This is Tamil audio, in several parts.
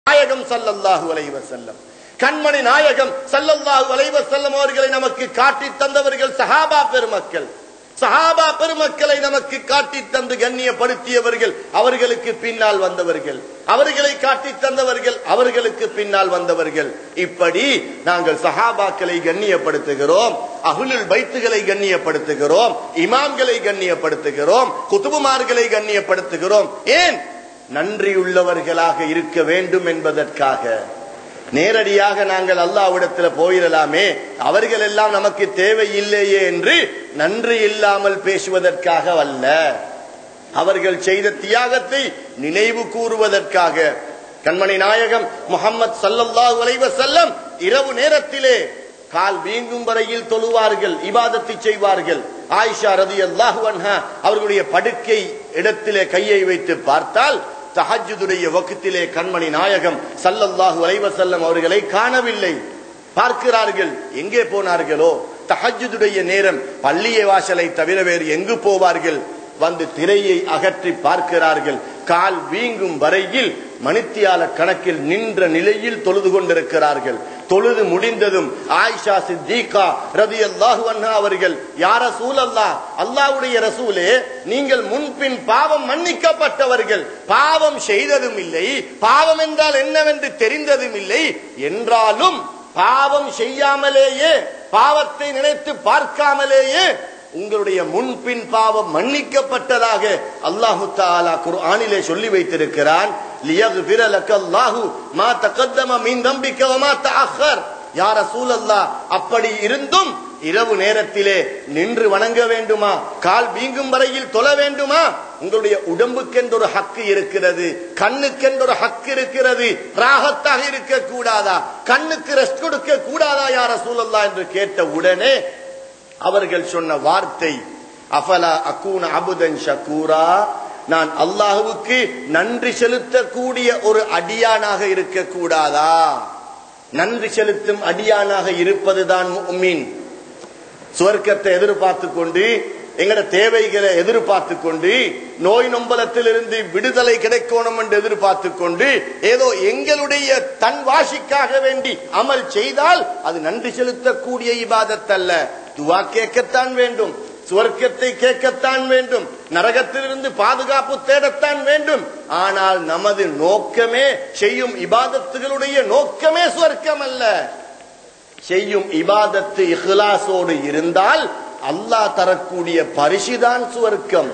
நாயகம் சல்லல்லாஹு அலைஹி வஸல்லம் கண்மணி நாயகம் சல்லல்லாஹு அலைஹி வஸல்லம் அவர்களை நமக்கு காட்டி தந்தவர்கள் சஹாபா பெருமக்கள் சஹாபா பெருமக்களை நமக்கு காட்டி தந்து கண்ணியப்படுத்தியவர்கள் அவர்களுக்கு பின்னால் வந்தவர்கள் அவர்களை காட்டி தந்தவர்கள் அவர்களுக்கு பின்னால் வந்தவர்கள் இப்படி நாங்கள் சஹாபாக்களை கண்ணியப்படுத்துகிறோம் அகுலுல் பைத்துகளை கண்ணியப்படுத்துகிறோம் இமாம்களை கண்ணியப்படுத்துகிறோம் குத்துபுமார்களை கண்ணியப்படுத்துகிறோம் ஏன் நன்றியுள்ளவர்களாக இருக்க வேண்டும் என்பதற்காக நேரடியாக நாங்கள் அல்லாவிடத்தில் போயிடலாமே அவர்கள் எல்லாம் நமக்கு தேவையில்லையே என்று நன்றி இல்லாமல் பேசுவதற்காக அல்ல அவர்கள் செய்த தியாகத்தை நினைவு கூறுவதற்காக கண்மணி நாயகம் முகமது சல்லல்லாஹு அலைஹி வஸல்லம் இரவு நேரத்திலே கால் வீங்கும் வரையில் தொழுவார்கள் இபாதத்தை செய்வார்கள் ஆயிஷா ரதி அல்லாஹு அன்ஹா அவர்களுடைய படுக்கை இடத்திலே கையை வைத்து பார்த்தால் தஹஜுடைய வகுத்திலே கண்மணி நாயகம் சல்லல்லாஹு அலைவசல்லம் அவர்களை காணவில்லை பார்க்கிறார்கள் எங்கே போனார்களோ தஹஜுடைய நேரம் பள்ளிய வாசலை தவிர வேறு எங்கு போவார்கள் வந்து திரையை அகற்றி பார்க்கிறார்கள் கால் வீங்கும் வரையில் மணித்தியால கணக்கில் நின்ற நிலையில் தொழுது கொண்டிருக்கிறார்கள் தொழுது முடிந்ததும் ஆயிஷா சித்திகா ரதி அல்லாஹு அவர்கள் யார சூழல்லா அல்லாவுடைய ரசூலே நீங்கள் முன்பின் பாவம் மன்னிக்கப்பட்டவர்கள் பாவம் செய்ததும் இல்லை பாவம் என்றால் என்னவென்று தெரிந்ததும் இல்லை என்றாலும் பாவம் செய்யாமலேயே பாவத்தை நினைத்து பார்க்காமலேயே உங்களுடைய முன்பின் பாவம் மன்னிக்கப்பட்டதாக அல்லாஹு தாலா குர்ஆனிலே சொல்லி வைத்திருக்கிறான் லியக்ஃபிர லக்கல்லாஹு மா தகத்தம மின் தம்பிக்க வமா தஅக்கர் யா ரசூலல்லாஹ் அப்படி இருந்தும் இரவு நேரத்திலே நின்று வணங்க வேண்டுமா கால் வீங்கும் வரையில் தொழ வேண்டுமா உங்களுடைய உடம்புக்கென்று ஒரு ஹக்கு இருக்கிறது கண்ணுக்கென்று ஒரு ஹக்கு இருக்கிறது ராகத்தாக இருக்க கூடாதா கண்ணுக்கு ரெஸ்ட் கொடுக்க கூடாதா யார சூழல்லா என்று கேட்ட உடனே அவர்கள் சொன்ன வார்த்தை அஃபலா அக்கூன அபுதன் ஷக்கூரா நான் அல்லாஹுவுக்கு நன்றி செலுத்தக்கூடிய ஒரு அடியானாக இருக்க கூடாதா நன்றி செலுத்தும் அடியானாக இருப்பதுதான் மீன் சுவர்க்கத்தை எதிர்பார்த்து கொண்டு எங்கட தேவைகளை எதிர்பார்த்து கொண்டு நோய் நொம்பலத்தில் இருந்து விடுதலை கிடைக்கணும் என்று எதிர்பார்த்து கொண்டு ஏதோ எங்களுடைய தன் வாசிக்காக வேண்டி அமல் செய்தால் அது நன்றி செலுத்தக்கூடிய இபாதத் அல்ல துவா கேட்கத்தான் வேண்டும் சுவர்க்கத்தை கேட்கத்தான் வேண்டும் நரகத்திலிருந்து பாதுகாப்பு தேடத்தான் வேண்டும் ஆனால் நமது நோக்கமே செய்யும் இபாதத்துகளுடைய நோக்கமே சுவர்க்கம் அல்ல செய்யும் இபாதத்து இஹ்லாசோடு இருந்தால் அல்லாஹ் தரக்கூடிய பரிசுதான் சுவர்க்கம்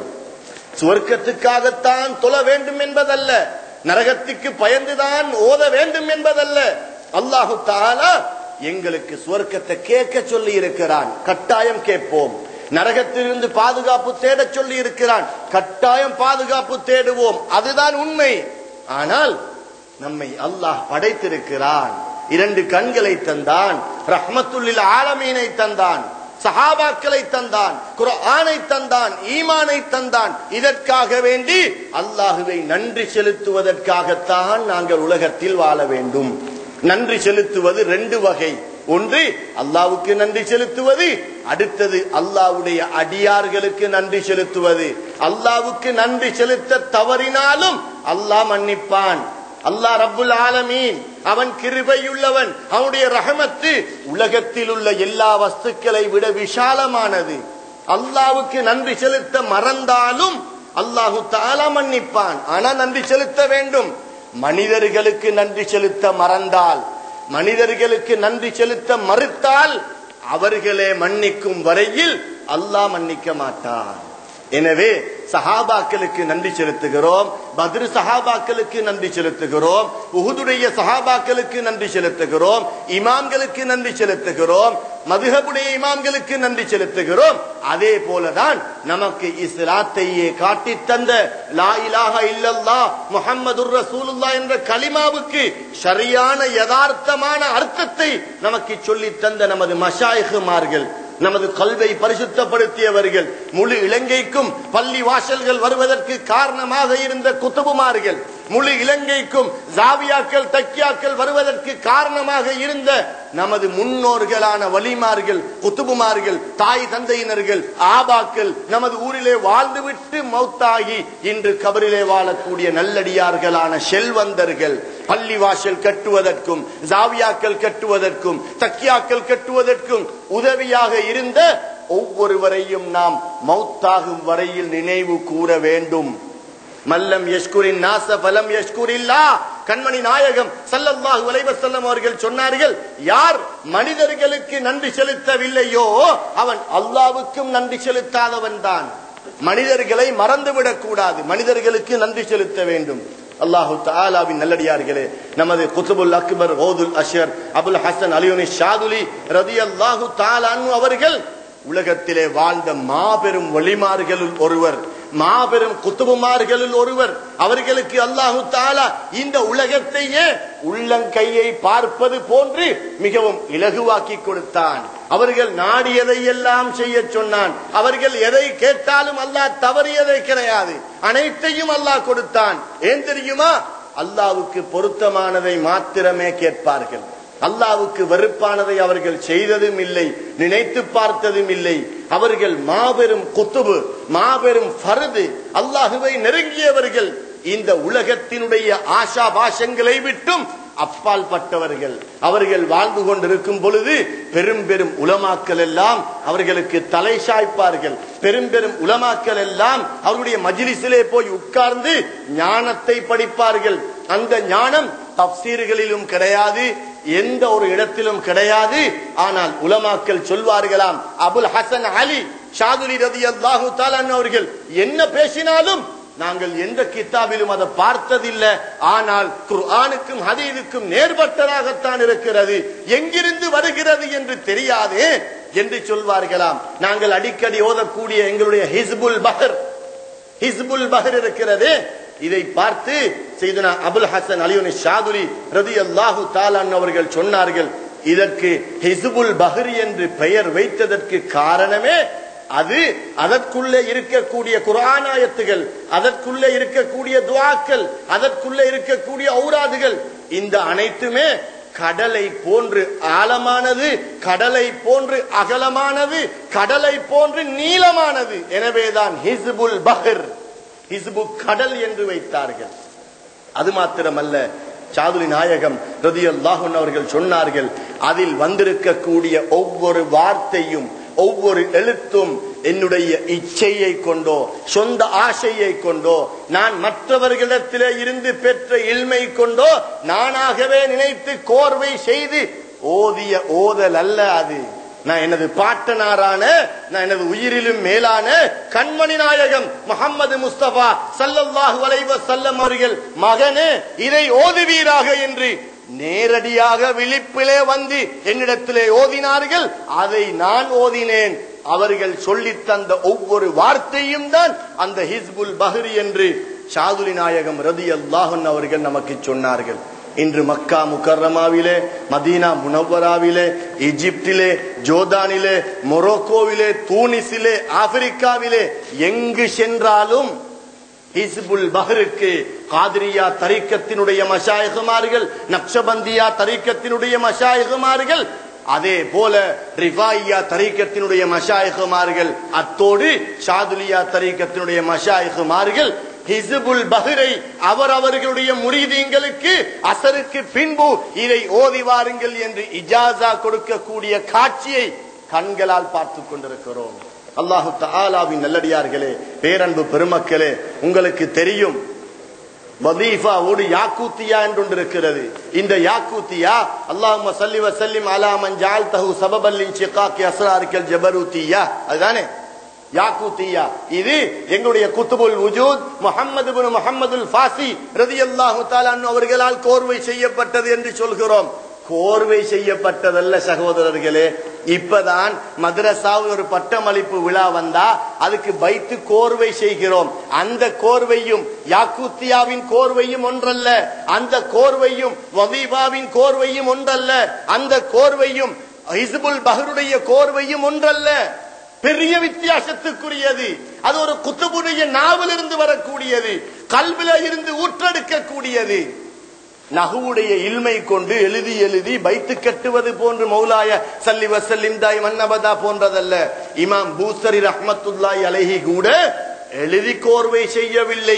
சுவர்க்கத்துக்காகத்தான் தொழ வேண்டும் என்பதல்ல நரகத்துக்கு பயந்துதான் ஓத வேண்டும் என்பதல்ல அல்லாஹு தாலா எங்களுக்கு சுவர்க்கத்தை கேட்க சொல்லி இருக்கிறான் கட்டாயம் கேட்போம் நரகத்திலிருந்து பாதுகாப்பு தேட சொல்லி இருக்கிறான் கட்டாயம் பாதுகாப்பு தேடுவோம் அதுதான் உண்மை ஆனால் நம்மை அல்லாஹ் படைத்திருக்கிறான் இரண்டு கண்களை தந்தான் ரஹ்மத்துல்லில் ஆலமீனை தந்தான் சஹாபாக்களை தந்தான் குரானை தந்தான் ஈமானை தந்தான் இதற்காக வேண்டி அல்லாஹுவை நன்றி செலுத்துவதற்காகத்தான் நாங்கள் உலகத்தில் வாழ வேண்டும் நன்றி செலுத்துவது ரெண்டு வகை ஒன்று அல்லாவுக்கு நன்றி செலுத்துவது அடுத்தது அல்லாவுடைய அடியார்களுக்கு நன்றி செலுத்துவது அல்லாவுக்கு நன்றி செலுத்த தவறினாலும் அல்லாஹ் மன்னிப்பான் அல்லாஹ் ரப்புல் ஆலமீன் அவன் கிருபையுள்ளவன் அவனுடைய ரஹமத்து உலகத்தில் உள்ள எல்லா வஸ்துக்களை விட விஷாலமானது அல்லாவுக்கு நன்றி செலுத்த மறந்தாலும் அல்லாஹு தாலா மன்னிப்பான் ஆனா நன்றி செலுத்த வேண்டும் மனிதர்களுக்கு நன்றி செலுத்த மறந்தால் மனிதர்களுக்கு நன்றி செலுத்த மறுத்தால் அவர்களே மன்னிக்கும் வரையில் அல்லாஹ் மன்னிக்க மாட்டான் எனவே சஹாபாக்களுக்கு நன்றி செலுத்துகிறோம் பத்ரு சஹாபாக்களுக்கு நன்றி செலுத்துகிறோம் உகுதுடைய சஹாபாக்களுக்கு நன்றி செலுத்துகிறோம் இமாம்களுக்கு நன்றி செலுத்துகிறோம் மதுகபுடைய இமாம்களுக்கு நன்றி செலுத்துகிறோம் அதே போலதான் நமக்கு இஸ்லாத்தையே காட்டி தந்த லா இலாஹ இல்லல்லா முஹம்மது ரசூலுல்லா என்ற கலிமாவுக்கு சரியான யதார்த்தமான அர்த்தத்தை நமக்கு சொல்லி தந்த நமது மஷாயிகுமார்கள் நமது கல்வை பரிசுத்தப்படுத்தியவர்கள் முழு இலங்கைக்கும் பள்ளி வாசல்கள் வருவதற்கு காரணமாக இருந்த குத்துபுமார்கள் முழு இலங்கைக்கும் ஜாவியாக்கள் தக்கியாக்கள் வருவதற்கு காரணமாக இருந்த நமது முன்னோர்களான வலிமார்கள் குத்துபுமார்கள் தாய் தந்தையினர்கள் ஆபாக்கள் நமது ஊரிலே வாழ்ந்துவிட்டு மௌத்தாகி இன்று கபரிலே வாழக்கூடிய நல்லடியார்களான செல்வந்தர்கள் பள்ளி வாசல் கட்டுவதற்கும் ஜாவியாக்கள் கட்டுவதற்கும் தக்கியாக்கள் கட்டுவதற்கும் உதவியாக இருந்த ஒவ்வொருவரையும் நாம் மௌத்தாகும் வரையில் நினைவு கூற வேண்டும் மல்லம் யஷ்குரின் நாச பலம் யஷ்குரில்லா கண்மணி நாயகம் சல்லல்லாஹு அலைஹி வஸல்லம் அவர்கள் சொன்னார்கள் யார் மனிதர்களுக்கு நன்றி செலுத்தவில்லையோ அவன் அல்லாவுக்கும் நன்றி செலுத்தாதவன் தான் மனிதர்களை மறந்துவிடக் கூடாது மனிதர்களுக்கு நன்றி செலுத்த வேண்டும் அல்லாஹு தாலாவின் நல்லடியார்களே நமது குத்துபுல் அக்பர் ஓதுல் அஷர் அபுல் ஹசன் அலியுனி ஷாதுலி ரதி அல்லாஹு தாலானு அவர்கள் உலகத்திலே வாழ்ந்த மாபெரும் வழிமார்களுள் ஒருவர் மாபெரும் குத்துபுமார்களுள் ஒருவர் அவர்களுக்கு அல்லாஹு தாலா இந்த உலகத்தையே உள்ளங்கையை பார்ப்பது போன்று மிகவும் இலகுவாக்கி கொடுத்தான் அவர்கள் நாடியதை எல்லாம் செய்ய சொன்னான் அவர்கள் எதை கேட்டாலும் அல்லாஹ் தவறியதை கிடையாது அனைத்தையும் அல்லாஹ் கொடுத்தான் ஏன் தெரியுமா அல்லாவுக்கு பொருத்தமானதை மாத்திரமே கேட்பார்கள் அல்லாவுக்கு வெறுப்பானதை அவர்கள் செய்ததும் இல்லை நினைத்து பார்த்ததும் இல்லை அவர்கள் மாபெரும் குத்துபு மாபெரும் ஃபருது அல்லாஹுவை நெருங்கியவர்கள் இந்த உலகத்தினுடைய ஆஷா பாஷங்களை விட்டும் அப்பால் பட்டவர்கள் அவர்கள் வாழ்ந்து கொண்டிருக்கும் பொழுது பெரும் பெரும் உலமாக்கள் எல்லாம் அவர்களுக்கு தலை சாய்ப்பார்கள் பெரும் பெரும் உலமாக்கள் எல்லாம் அவருடைய மஜிலிசிலே போய் உட்கார்ந்து ஞானத்தை படிப்பார்கள் அந்த ஞானம் தப்சீர்களிலும் கிடையாது எந்த ஒரு இடத்திலும் கிடையாது ஆனால் உலமாக்கள் சொல்வார்களாம் அபுல் ஹசன் அலி ஷாதுலி ரதி அல்லாஹு அவர்கள் என்ன பேசினாலும் நாங்கள் எந்த கித்தாபிலும் அதை பார்த்ததில்லை ஆனால் குர்ஆனுக்கும் ஹதீதுக்கும் நேர்பட்டதாகத்தான் இருக்கிறது எங்கிருந்து வருகிறது என்று தெரியாதே என்று சொல்வார்களாம் நாங்கள் அடிக்கடி ஓதக்கூடிய எங்களுடைய ஹிஸ்புல் பஹர் ஹிஸ்புல் பஹர் இருக்கிறதே இதை பார்த்து செய்தனா அபுல் ஹசன் அலியுனி ஷாதுலி ரதி அல்லாஹு தாலான் அவர்கள் சொன்னார்கள் இதற்கு ஹிஸ்புல் பஹர் என்று பெயர் வைத்ததற்கு காரணமே அது அதற்குள்ளே இருக்கக்கூடிய குரானாயத்துகள் அதற்குள்ளே இருக்கக்கூடிய துவாக்கள் அதற்குள்ளே இருக்கக்கூடிய ஔராதுகள் இந்த அனைத்துமே கடலை போன்று ஆழமானது கடலை போன்று அகலமானது கடலை போன்று நீளமானது எனவேதான் ஹிஸ்புல் பஹர் ஹிஸ்பு கடல் என்று வைத்தார்கள் அது மாத்திரமல்ல சாதுலி நாயகம் ரதி அல்லாஹன் அவர்கள் சொன்னார்கள் அதில் வந்திருக்கக்கூடிய ஒவ்வொரு வார்த்தையும் ஒவ்வொரு எழுத்தும் என்னுடைய இச்சையை கொண்டோ சொந்த ஆசையை கொண்டோ நான் மற்றவர்களிடத்திலே இருந்து பெற்ற இல்மை கொண்டோ நானாகவே நினைத்து கோர்வை செய்து ஓதிய ஓதல் அல்ல அது நான் எனது பாட்டனாரான நான் எனது உயிரிலும் மேலான கண்மணி நாயகம் முகமது முஸ்தபா சல்லல்லாஹு அலைவ செல்லம் அவர்கள் மகனே இதை ஓதுவீராக என்று நேரடியாக விழிப்பிலே வந்து என்னிடத்திலே ஓதினார்கள் அதை நான் ஓதினேன் அவர்கள் சொல்லித் தந்த ஒவ்வொரு வார்த்தையும் தான் அந்த ஹிஸ்புல் பஹ்ரி என்று ஷாதுலி நாயகம் ரதி அல்லாஹன் அவர்கள் நமக்கு சொன்னார்கள் இன்று மக்கா முக்கர்ரமாவிலே மதீனா முனவராவிலே எகிப்திலே ஜோர்தானிலே மொரோக்கோவிலே தூனிசிலே ஆப்பிரிக்காவிலே எங்கு சென்றாலும் ஹிஸ்புல் பஹருக்கு காதிரியா தரிக்கத்தினுடைய மஷாயகுமார்கள் நக்ஷபந்தியா தரிக்கத்தினுடைய மஷாயகுமார்கள் அதே போல ரிஃபாயியா தரீக்கத்தினுடைய மஷாயகுமார்கள் அத்தோடு ஷாதுலியா தரீக்கத்தினுடைய மஷாயகுமார்கள் ஹிசுபுல் பஹ்ரை அவர் அவர்களுடைய முறிதீங்களுக்கு அசருக்கு பின்பு இதை ஓதி வாருங்கள் என்று இஜாசா கொடுக்கக்கூடிய காட்சியை கண்களால் பார்த்து கொண்டிருக்கிறோம் அல்லாஹு தாலாவின் நல்லடியார்களே பேரன்பு பெருமக்களே உங்களுக்கு தெரியும் வதீஃபாவோடு யாக்கூத்தியா என்று ஒன்று இருக்கிறது இந்த யாக்கூத்தியா அல்லாஹ் சல்லி வசல்லிம் அலா மஞ்சால் தஹு சபபல்லின் ஷிகாக்கி அஸ்ராரிக்கல் ஜபரூத்தியா அதுதானே யாக்கூத்தியா இது எங்களுடைய குத்துபுல் உஜூத் முகமது பின் முகமதுல் ஃபாசி ரதியல்லாஹு தாலான் அவர்களால் கோர்வை செய்யப்பட்டது என்று சொல்கிறோம் கோர்வை செய்யப்பட்டதல்ல சகோதரர்களே இப்பதான் மദ്രസാவில் ஒரு பட்டமளிப்பு விழா வந்தா அதுக்கு வைத்து கோர்வை செய்கிறோம் அந்த கோர்வையும் யாக்கூத்தியாவின் கோர்வையும் ஒன்றல்ல அந்த கோர்வையும் வதீபாவின் கோர்வையும் ஒன்றல்ல அந்த கோர்வையும் ஹிஸ்புல் பஹருடைய கோர்வையும் ஒன்றல்ல பெரிய வித்தியாசத்துக்குரியது அது ஒரு குத்துபுடைய நாவிலிருந்து வரக்கூடியது கல்வில இருந்து ஊற்றெடுக்கக்கூடியது நகுவுடைய இல்மை கொண்டு எழுதி எழுதி வைத்து கட்டுவது போன்று மௌலாய சல்லி வசல்லிம் தாய் மன்னபதா போன்றதல்ல இமாம் பூசரி ரஹ்மத்துல்லாய் அலைஹி கூட எழுதி கோர்வை செய்யவில்லை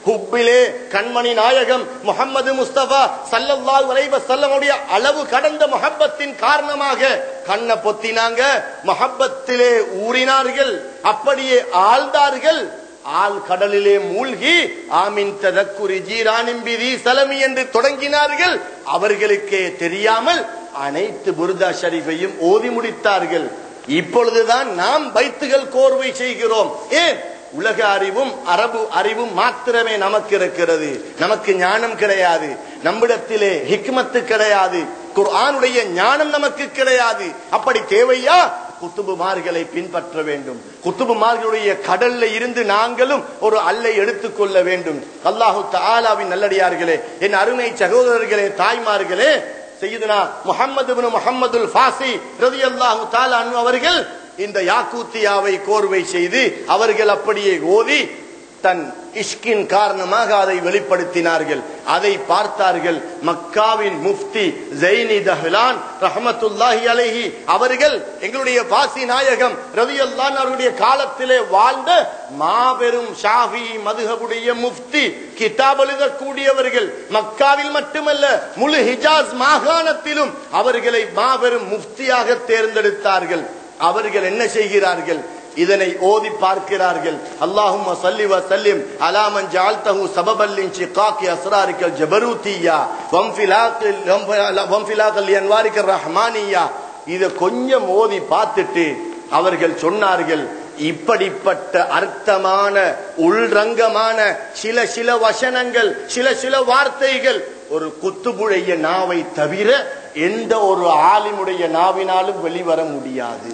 ஹுப்பிலே கண்மணி நாயகம் முகமது முஸ்தபா சல்லல்லாஹு அலைஹி வஸல்லமுடைய அளவு கடந்த முஹப்பத்தின் காரணமாக கண்ணை பொத்தினாங்க முஹப்பத்திலே ஊறினார்கள் அப்படியே ஆழ்ந்தார்கள் ஆள் கடலிலே மூழ்கி ஆமின் ததக்குரி ஜீரானிம்பிதி சலமி என்று தொடங்கினார்கள் அவர்களுக்கே தெரியாமல் அனைத்து புர்தா ஷரீஃபையும் ஓதி முடித்தார்கள் இப்பொழுதுதான் நாம் பைத்துகள் கோர்வை செய்கிறோம் ஏன் உலக அறிவும் அரபு அறிவும் மாத்திரமே நமக்கு இருக்கிறது நமக்கு ஞானம் கிடையாது நம்மிடத்திலே ஹிக்மத்து கிடையாது குர்ஆனுடைய ஞானம் நமக்கு கிடையாது அப்படி தேவையா குத்துபுமார்களை பின்பற்ற வேண்டும் குத்துபுமார்களுடைய கடல்ல இருந்து நாங்களும் ஒரு அல்லை எடுத்துக்கொள்ள வேண்டும் அல்லாஹு தாலாவின் நல்லடியார்களே என் அருமை சகோதரர்களே தாய்மார்களே செய்யுதுனா முகமது முகமதுல் ஃபாசி ரதியல்லாஹு தாலா அன்ஹு அவர்கள் இந்த யாக்கூத்தியாவை கோர்வை செய்து அவர்கள் அப்படியே ஓதி தன் இஷ்கின் காரணமாக அதை வெளிப்படுத்தினார்கள் அதை பார்த்தார்கள் மக்காவின் முஃப்தி ஜெய்னி தஹ்லான் ரஹமத்துல்லாஹி அலைஹி அவர்கள் எங்களுடைய பாசி நாயகம் ரதியல்லான் அவருடைய காலத்திலே வாழ்ந்த மாபெரும் ஷாஃபி மதுஹபுடைய முஃப்தி கிதாப் எழுதக்கூடியவர்கள் மக்காவில் மட்டுமல்ல முழு ஹிஜாஸ் மாகாணத்திலும் அவர்களை மாபெரும் முஃப்தியாக தேர்ந்தெடுத்தார்கள் அவர்கள் என்ன செய்கிறார்கள் இதனை ஓதி பார்க்கிறார்கள் அல்லாஹும் சல்லி வ சல்லிம் அலாமன் ஜால்தஹு சபபல்லின் ஷிகாக்கி அஸ்ராரிக்கல் ஜபரூத்தியா வம்ஃபிலாக்கில் வம்ஃபிலாக்கல் அன்வாரிக்கல் ரஹ்மானியா இத கொஞ்சம் ஓதி பார்த்துட்டு அவர்கள் சொன்னார்கள் இப்படிப்பட்ட அர்த்தமான உள்ரங்கமான சில சில வசனங்கள் சில சில வார்த்தைகள் ஒரு குத்துபுழைய நாவை தவிர எந்த ஒரு ஆலிமுடைய நாவினாலும் வெளிவர முடியாது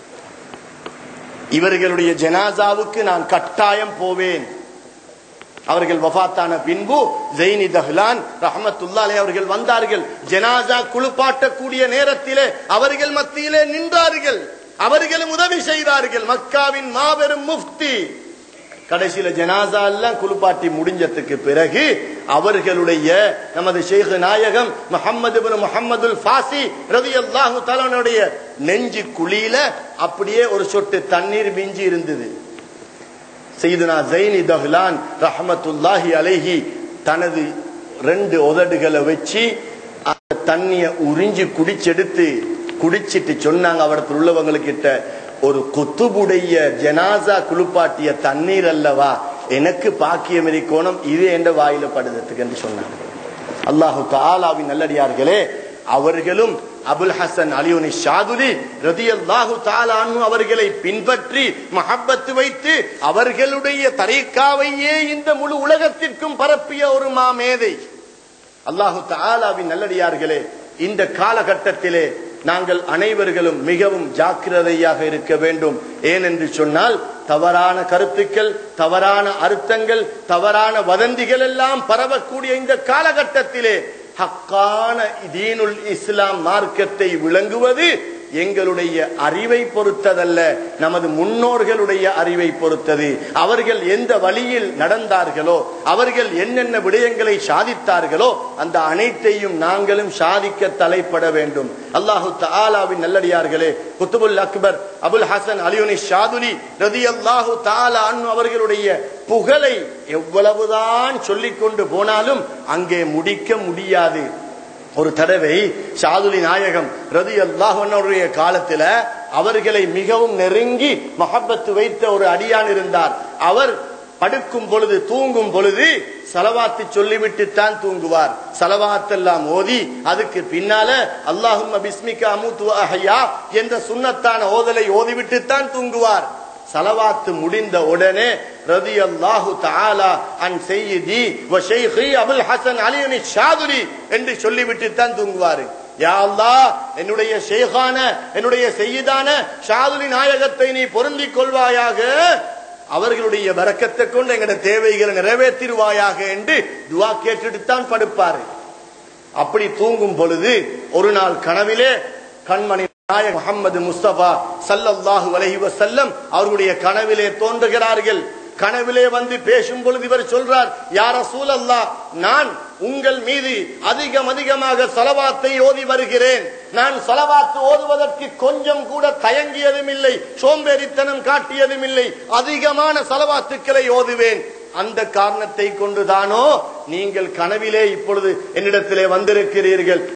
இவர்களுடைய ஜனாசாவுக்கு நான் கட்டாயம் போவேன் அவர்கள் வஃத்தான பின்பு ஜெயினி தஹ்லான் ரஹமத்துல்லாலே அவர்கள் வந்தார்கள் ஜனாசா குளிப்பாட்டக்கூடிய நேரத்திலே அவர்கள் மத்தியிலே நின்றார்கள் அவர்களும் உதவி செய்தார்கள் மக்காவின் மாபெரும் முஃப்தி கடைசியில ஜனாசா எல்லாம் குளிப்பாட்டி முடிஞ்சதுக்கு பிறகு அவர்களுடைய நமது ஷேக் நாயகம் முகமது முகமது ஃபாசி ரவி அல்லாஹு தலனுடைய நெஞ்சு குழியில அப்படியே ஒரு சொட்டு தண்ணீர் மிஞ்சி இருந்தது செய்துனா ஜெயினி தஹ்லான் ரஹமத்துல்லாஹி அலைஹி தனது ரெண்டு உதடுகளை வச்சு அந்த தண்ணிய உறிஞ்சி குடிச்செடுத்து குடிச்சிட்டு சொன்னாங்க அவடத்தில் உள்ளவங்களுக்கிட்ட ஒரு குத்துபுடைய ஜனாசா குளிப்பாட்டிய தண்ணீர் அல்லவா எனக்கு பாக்கியம் இருக்கோணம் இது என்ற வாயில படுதத்துக்கு என்று சொன்னாங்க அல்லாஹு தாலாவின் நல்லடியார்களே அவர்களும் அபுல் ஹசன் அலியுனி ஷாதுலி ரதியல்லாஹு தாலானு அவர்களை பின்பற்றி மஹப்பத்து வைத்து அவர்களுடைய தரீக்காவையே இந்த முழு உலகத்திற்கும் பரப்பிய ஒரு மாமேதை அல்லாஹு தாலாவின் நல்லடியார்களே இந்த காலகட்டத்திலே நாங்கள் அனைவர்களும் மிகவும் ஜாக்கிரதையாக இருக்க வேண்டும் ஏனென்று சொன்னால் தவறான கருத்துக்கள் தவறான அர்த்தங்கள் தவறான வதந்திகள் எல்லாம் பரவக்கூடிய இந்த காலகட்டத்திலே ஹக்கான தீனுல் இஸ்லாம் மார்க்கத்தை விளங்குவது எங்களுடைய அறிவை பொறுத்ததல்ல நமது முன்னோர்களுடைய அறிவை பொறுத்தது அவர்கள் எந்த வழியில் நடந்தார்களோ அவர்கள் என்னென்ன விடயங்களை சாதித்தார்களோ அந்த அனைத்தையும் நாங்களும் சாதிக்க தலைப்பட வேண்டும் அல்லாஹு தாலாவின் நல்லடியார்களே குத்துபுல் அக்பர் அபுல் ஹசன் அலியுனி ஷாதுலி ரதி அல்லாஹு தாலா அவர்களுடைய புகழை எவ்வளவுதான் சொல்லிக் கொண்டு போனாலும் அங்கே முடிக்க முடியாது ஒரு தடவை ஷாதுலி நாயகம் ரதி அல்லாஹனுடைய காலத்துல அவர்களை மிகவும் நெருங்கி மஹப்பத்து வைத்த ஒரு அடியான் இருந்தார் அவர் படுக்கும் பொழுது தூங்கும் பொழுது சலவாத்து சொல்லிவிட்டு தான் தூங்குவார் சலவாத்தெல்லாம் ஓதி அதுக்கு பின்னால அல்லாஹும் பிஸ்மிகா அமுத்து அஹையா என்ற சுண்ணத்தான ஓதலை ஓதிவிட்டு தான் தூங்குவார் சலவாத்து முடிந்த உடனே ரதி அல்லாஹு தாலா அன் செய்தி அபுல் ஹசன் அலியனி ஷாதுரி என்று சொல்லிவிட்டு தான் தூங்குவாரு யா அல்லாஹ் என்னுடைய ஷேகான என்னுடைய செய்தான ஷாதுலி நாயகத்தை நீ பொருந்திக் கொள்வாயாக அவர்களுடைய வரக்கத்தை கொண்டு எங்கட தேவைகளை நிறைவேற்றிடுவாயாக என்று துவா கேட்டுட்டு தான் படுப்பாரு அப்படி தூங்கும் பொழுது ஒரு நாள் கனவிலே கண்மணி நாயக் முகமது முஸ்தபா சல்லல்லாஹு அலைஹி வஸல்லம் அவர்களுடைய கனவிலே தோன்றுகிறார்கள் கனவிலே வந்து பேசும் பொழுது இவர் சொல்றார் யார சூழல்லா நான் உங்கள் மீது அதிகம் அதிகமாக சலவாத்தை ஓதி வருகிறேன் நான் சலவாத்து ஓதுவதற்கு கொஞ்சம் கூட தயங்கியதும் இல்லை சோம்பேறித்தனம் காட்டியதும் இல்லை அதிகமான சலவாத்துக்களை ஓதுவேன் அந்த காரணத்தை கொண்டுதானோ நீங்கள் கனவிலே இப்பொழுது என்னிடத்திலே வந்திருக்கிறீர்கள்